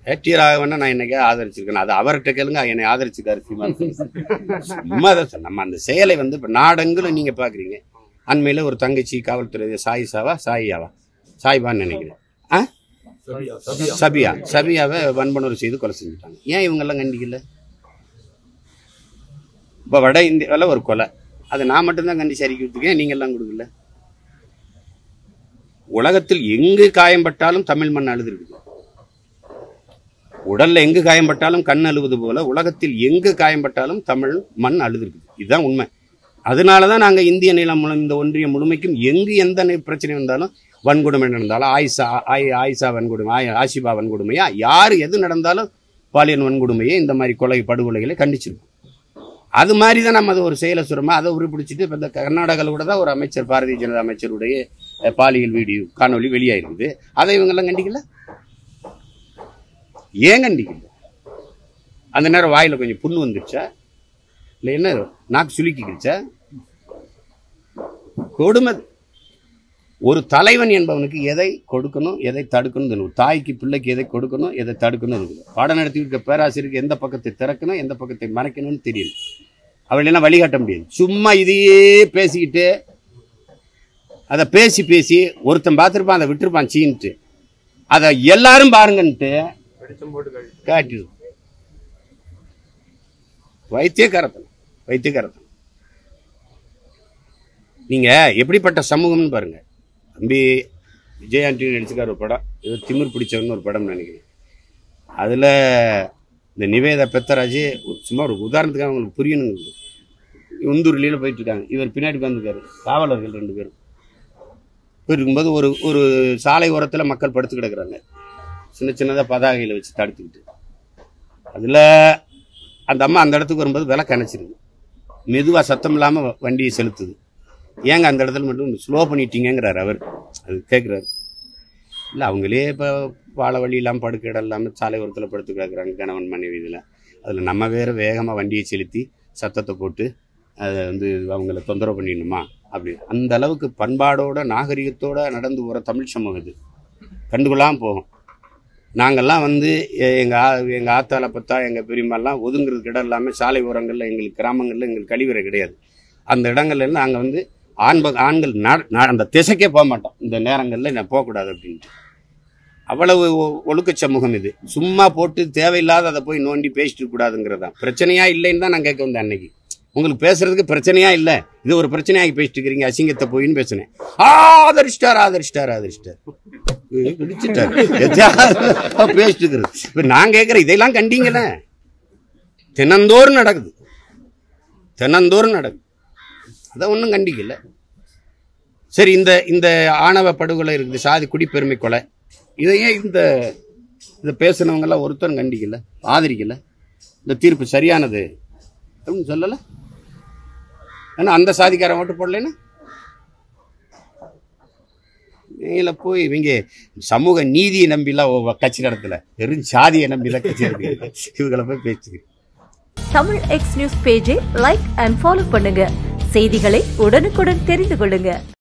D ராகவனை நான் என்னைக்கே ஆதரிச்சிருக்கேன் அது அவர்கிட்ட கேளுங்க என்னை ஆதரிச்சிருக்காரு சீமான் சும்மா தான் சார் நம்ம அந்த செயலை வந்து இப்போ நாடெங்கிலும் நீங்க பாக்குறீங்க அண்மையில ஒரு தங்கச்சி காவல்துறை சாயிசாவா சாயியாவா சாய்பான்னு நினைக்கிறேன் ஆ சபியா சபியாவை வன்புணர்வு செய்து கொலை செஞ்சுட்டாங்க ஏன் இவங்கெல்லாம் கண்டிக்கல இப்போ வட இந்தியாவில் ஒரு கொலை அது நான் மட்டும்தான் கண்டிச்சு அறிக்கை விட்டுருக்கேன் நீங்க எல்லாம் கொடுக்கல உலகத்தில் எங்கு காயம்பட்டாலும் தமிழ் மண் அழுதுருக்குது உடல்ல எங்கு காயம்பட்டாலும் கண் அழுவது போல உலகத்தில் எங்கு காயம்பட்டாலும் தமிழ் மண் அழுதுருக்குது இதுதான் உண்மை அதனால தான் நாங்கள் இந்திய நிலம் முழு- இந்த ஒன்றியம் முழுமைக்கும் எங்கு எந்த நி- பிரச்சனை வந்தாலும் வன்கொடுமை நடந்தாலும் ஆயிஷா ஆய் ஆயிஷா வன்கொடுமை ஆய் ஆஷிபா வன்கொடுமையா யார் எது நடந்தாலும் பாலியல் வன்கொடுமையை இந்த மாதிரி கொலை படுகொலைகளை கண்டிச்சிருக்கோம் அது மாதிரி தான் நம்ம அதை ஒரு செயலை சொல்கிறோமா அதை உருப்பிடிச்சிட்டு இப்போ இந்த கர்நாடகாவில் கூட தான் ஒரு அமைச்சர் பாரதிய ஜனதா அமைச்சருடைய அஹ், பாலியல் வீடியோ காணொளி வெளியாயிருக்குது அதை இவங்கெல்லாம் கண்டிக்கல ஏன் கண்டிக்கல அந்த நேரம் வாயில கொஞ்சம் புண்ணு வந்துருச்சா இல்லை என்ன நாக்கு சுலுக்கிக்கிடுச்சா கொடுமை ஒரு தலைவன் என்பவனுக்கு எதை கொடுக்கணும் எதை தடுக்கணும் தெரியும். தாய்க்கு பிள்ளைக்கு எதை கொடுக்கணும் எதை தடுக்கணும் இருக்குது பாடம் நடத்தி இருக்க பேராசிரியருக்கு எந்த பக்கத்தை திறக்கணும் எந்த பக்கத்தை மறைக்கணும்னு தெரியல அவளெல்லாம் வழிகாட்ட முடியாது சும்மா இதையே பேசிக்கிட்டு அதை பேசி பேசி ஒருத்தன் பார்த்துருப்பான் அதை விட்டுருப்பான் சீன்ட்டு அதை எல்லாரும் பாருங்கன்ட்டு காட்டிடு வைத்தியக்காரத்தனம் வைத்தியக்காரத்தனம் நீங்க எப்படிப்பட்ட சமூகம்னு பாருங்க தம்பி விஜய் ஆண்டனி நடிச்சுக்கார் ஒரு படம் இது திமிர் பிடிச்சவன்னு ஒரு படம் நினைக்கிறேன் அதுல இந்த நிவேதா பெத்தராஜ் ஒரு- சும்மா ஒரு உதாரணத்துக்காக அவங்களுக்கு புரியணுங்க உந்தூர்லியில் போயிட்டு இருக்காங்க இவர் பின்னாடி உட்காந்துருக்காரு காவலர்கள் ரெண்டு பேரும் போயிட்டு இருக்கும்போது ஒரு ஒரு சாலை ஓரத்தில் மக்கள் படுத்து கிடக்குறாங்க சின்ன சின்னதாக பதாகையில் வச்சு தடுத்துக்கிட்டு அதில் அந்த அம்மா அந்த இடத்துக்கு வரும்போது விலை கணச்சிருக்கு மெதுவாக சத்தம் இல்லாமல் வண்டியை செலுத்துது ஏங்க அந்த இடத்துல மட்டும் ஸ்லோ பண்ணிட்டீங்கங்கிறார் அவர் அது கேட்குறாரு இல்லை அவங்களே இப்போ வாழ வழி இல்லாமல் படுக்க இடம் இல்லாமல் சாலை ஓரத்தில் படுத்து கிடக்குறாங்க கணவன் மனைவி இதில் அதில் நம்ம வேறு வேகமாக வண்டியை செலுத்தி சத்தத்தை போட்டு அதை வந்து அவங்கள தொந்தரவு பண்ணிடணுமா அப்படி அந்த அளவுக்கு பண்பாடோட நாகரிகத்தோட நடந்து போகிற தமிழ் சமூகம் இது கண்டுகொள்ளாமல் போகும் நாங்கள்லாம் வந்து எ- எங்க ஆ எங்கள் ஆத்தால பத்தா எங்கள் பெரியம்மாலாம் ஒதுங்குறதுக்கு இடம் இல்லாமல் சாலை ஓரங்களில் எங்களுக்கு கிராமங்களில் எங்களுக்கு கழிவறை கிடையாது அந்த இடங்கள்ல இருந்து நாங்கள் வந்து ஆண்ப ஆண்கள் நா- நா- அந்த திசைக்கே போக மாட்டோம் இந்த நேரங்களில் நான் போகக்கூடாது அப்படின்ட்டு அவ்வளவு ஒ- ஒழுக்கச் சமூகம் இது சும்மா போட்டு தேவையில்லாத அதை போய் நோண்டி பேசிட்டு கூடாதுங்கிறது தான் பிரச்சனையா இல்லைன்னு தான் நான் கேட்க வந்தேன் அன்னைக்கு உங்களுக்கு பேசுறதுக்கு பிரச்சனையா இல்லை இது ஒரு பிரச்சனையாகி பேசிட்டு இருக்கிறீங்க அசிங்கத்தை போயின்னு பேசினேன் ஆதரிச்சிட்டார் ஆதரிச்சிட்டார் ஆதரிச்சிட்டார் பிடிச்சிட்டார் எதையாவது பேசிட்டு இருக்கிறது இப்ப நான் கேட்கிறேன் இதெல்லாம் கண்டீங்களே தினந்தோறும் நடக்குது தினந்தோறும் நடக்குது அதை ஒன்றும் கண்டிக்கல சரி இந்த இந்த ஆணவ படுகொலை இருக்குது சாதி குடிப்பெருமை கொலை இதையே இந்த இதை பேசுனவங்கெல்லாம் ஒருத்தரும் கண்டிக்கல ஆதரிக்கல இந்த தீர்ப்பு சரியானது அப்படின்னு சொல்லலை ஏன்னா அந்த சாதிக்காரன் ஓட்டு போடலைன்னா இவங்கள போய் இவங்க சமூக நீதியை நம்பிலாம் ஒ- கட்சி நடத்தல வெறும் சாதியை நம்பி தான் கட்சி நடத்துங்க இவங்களை போய் பேசுகிறேன் தமிழ் எக்ஸ் நியூஸ் பேஜை லைக் அண்ட் ஃபாலோ பண்ணுங்க செய்திகளை உடனுக்குடன் தெரிந்து கொள்ளுங்க